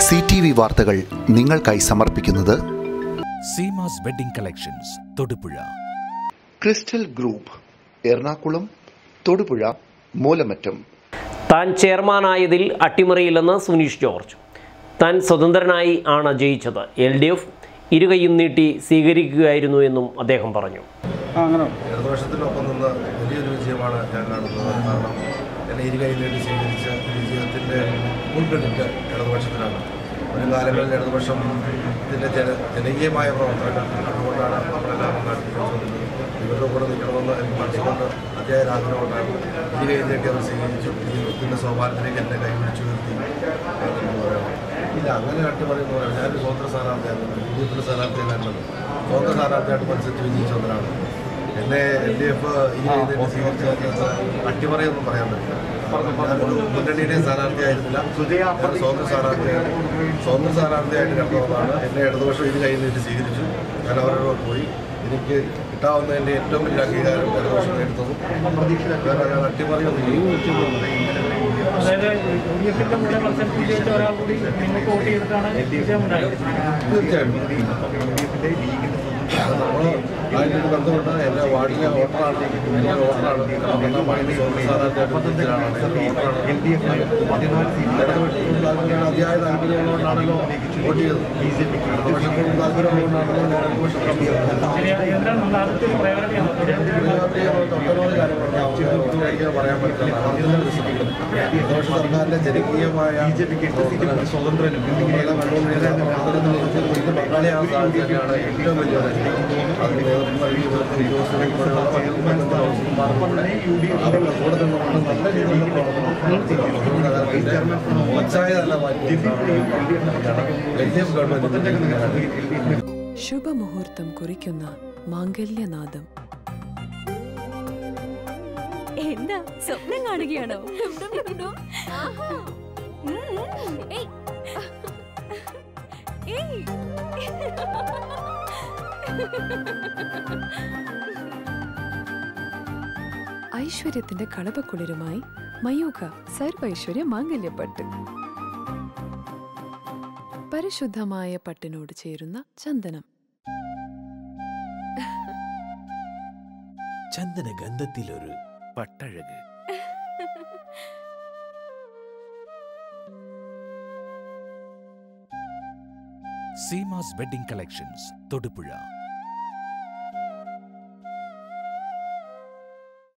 C T V വാർത്തകൾ നിങ്ങൾക്കായി സമർപ്പിക്കുന്നത് Seemas wedding collections Thodupuzha crystal group Ernakulam Thodupuzha Moolamattam താൻ ചെയർമാനായതിൽ അട്ടിമറിയില്ലെന്ന് സുനീഷ് ജോർജ് താൻ സ്വതന്ത്രനായി ആണ് ജയിച്ചത് എൽ ഡി എഫ് ഇരുകൈയും നീട്ടി സ്വീകരിക്കുകയായിരുന്നു എന്നും അദ്ദേഹം പറഞ്ഞു ഇടതുപക്ഷത്തിനൊപ്പം നിന്ന് വലിയൊരു വിജയമാണ് ഞാൻ കാണുന്നത് കാരണം എന്നെ ഇരു കൈ നീട്ടി സ്വീകരിച്ച വിജയത്തിൻ്റെ മുൻകണ്ടിട്ട് ഇടതുപക്ഷത്തിനാണ് ഒരു കാലങ്ങളിൽ ഇടതുപക്ഷം ഇതിൻ്റെ ജന ജനകീയമായ പ്രവർത്തനങ്ങൾ അതുകൊണ്ടാണ് നമ്മളെല്ലാം നടത്തിക്കൊണ്ടിരുന്നത് ഇവരുടെ കൂടെ നിൽക്കണമെന്ന് എനിക്ക് മനസ്സുകൊണ്ട് അതിയായ ആഗ്രഹമുണ്ടായിരുന്നു ഇരു കൈ നീട്ടി അവർ സ്വീകരിച്ചു ഇതിൻ്റെ സോപാനത്തിലേക്ക് എന്നെ കൈപിടിച്ചു നിർത്തി എന്ന് പറയാം ഇല്ല അങ്ങനെ അട്ടിമറിയെന്ന് പറയാം ഞാനൊരു സ്വതന്ത്ര സ്ഥാനാർത്ഥിയായിരുന്നു യു ഡി എഫിൻ്റെ സ്ഥാനാർത്ഥിയല്ലായിരുന്നത് സ്വതന്ത്ര സ്ഥാനാർത്ഥിയായിട്ട് മത്സരിച്ച് വിജയിച്ച ഒരാളാണ് എന്നെ എൽ ഡി എഫ് ഈ രീതിയിൽ സ്വീകരിച്ച അട്ടിമറിയൊന്നും പറയാൻ പറ്റില്ല ഞാനൊരു മുന്നണിയുടെ സ്ഥാനാർത്ഥിയായിരുന്നില്ല ഞാൻ സ്വതന്ത്ര സ്ഥാനാർത്ഥിയായിരുന്നു സ്വതന്ത്ര സ്ഥാനാർത്ഥിയായിട്ട് കണ്ടതാണ് എന്നെ ഇടതുപക്ഷം ഇത് കയ്യിൽ നിന്ന് സ്വീകരിച്ചു ഞാൻ അവരോട് പോയി എനിക്ക് കിട്ടാവുന്ന എൻ്റെ ഏറ്റവും വലിയ അംഗീകാരം ഇടതുപക്ഷം എടുത്തതും വേറെ ഞാൻ അട്ടിമറിയൊന്നും അതായത് യു ഡി എഫിന്റെ കൂടെ മത്സരത്തിൽ വിജയിച്ച ഒരാൾ കൂടി നിങ്ങൾക്ക് വോട്ട് ചെയ്തിട്ടാണ് വിജയമുണ്ടായത് അത് നമ്മൾ അതിൻ്റെ ഒരു ബന്ധമുണ്ട് എൻ്റെ വാർഡിലെ വോട്ടറാണ് എൻ്റെ വോട്ടറാണ് ഒന്നാം വാർഡിലെ സ്വന്തം സ്ഥാനാർത്ഥിയായിട്ട് എൻ്റെ വോട്ടറാണ് അതിയായ താല്പര്യമുള്ളതുകൊണ്ടാണല്ലോ വോട്ട് ചെയ്തത് ഇടതുപക്ഷത്തോട് താല്പര്യമുള്ളതുകൊണ്ടാണല്ലോ ഞാൻ ഇടതുപക്ഷം കമ്പി ചെയ്തത് ശരി, എന്താണ് നമ്മൾ ആദ്യത്തെ ഒരു പ്രയോറിറ്റി ആണ് ഒട്ടനവധി കാര്യങ്ങളുണ്ട് പറയാൻ പറ്റില്ല ഇടതുപക്ഷ സർക്കാരിന്റെ ജനകീയമായ സ്വതന്ത്രനും പങ്കാളിയാകാൻ സാധിക്കുകയാണ് ഏറ്റവും വലിയ അതിന് നേതൃത്വം നൽകിയ ഉദ്യോഗസ്ഥരെ അവരുടെ കൂടെ നിന്നുകൊണ്ട് നല്ല രീതിയിൽ ഒച്ചായതല്ല മാറ്റി എൽ ഡി എഫ് ഗവൺമെന്റ് ശുഭമുഹൂർത്തം കുറിക്കുന്ന മാംഗല്യനാദം എന്താ സ്വപ്നം കാണുകയാണോ ഉം. ഏയ്. ഏയ്. ഐശ്വര്യത്തിന്റെ കളപക്കുളിരുമായി മയൂഖ സർവൈശ്വര്യ മാംഗല്യപ്പട്ട് പരിശുദ്ധമായ പട്ടിനോട് ചേരുന്ന ചന്ദനം ചന്ദന ഗന്ധത്തിലൊരു പട്ടഴക് സീമാസ് വെഡിംഗ് കളക്ഷൻസ് തൊടുപുഴ